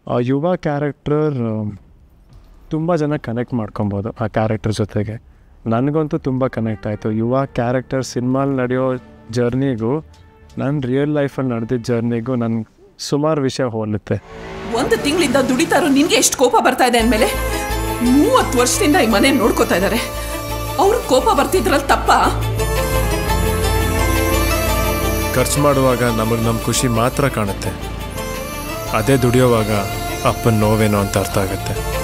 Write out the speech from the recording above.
ಆ ಯುವ ಕ್ಯಾರೆಕ್ಟರ್ ತುಂಬ ಜನ ಕನೆಕ್ಟ್ ಮಾಡ್ಕೊಬೋದು ಆ ಕ್ಯಾರೆಕ್ಟರ್ ಜೊತೆಗೆ ನನಗಂತೂ ತುಂಬ ಕನೆಕ್ಟ್ ಆಯಿತು ಯುವ ಕ್ಯಾರೆಕ್ಟರ್ ಸಿನಿಮಾಲಿ ನಡೆಯೋ ಜರ್ನಿಗೂ ನನ್ನ ರಿಯಲ್ ಲೈಫಲ್ಲಿ ನಡೆದಿದ್ದ ಜರ್ನಿಗೂ ನನ್ನ ಸುಮಾರು ವಿಷಯ ಹೋಲುತ್ತೆ ಒಂದು ತಿಂಗಳಿಂದ ದುಡಿತಾ ಇರೋ ನಿನ್ಗೆ ಎಷ್ಟು ಕೋಪ ಬರ್ತಾ ಇದೆ ಅಂದಮೇಲೆ ಮೂವತ್ತು ವರ್ಷದಿಂದ ಈ ಮನೆ ನೋಡ್ಕೋತಾ ಇದ್ದಾರೆ ಅವ್ರ ಕೋಪ ಬರ್ತಿದ್ರಲ್ಲಿ ತಪ್ಪಾ ಖರ್ಚು ಮಾಡುವಾಗ ನಮಗೆ ನಮ್ಮ ಖುಷಿ ಮಾತ್ರ ಕಾಣುತ್ತೆ ಅದೇ ದುಡಿಯೋವಾಗ ಅಪ್ಪನ ನೋವೇನೋ ಅಂತ ಅರ್ಥ ಆಗುತ್ತೆ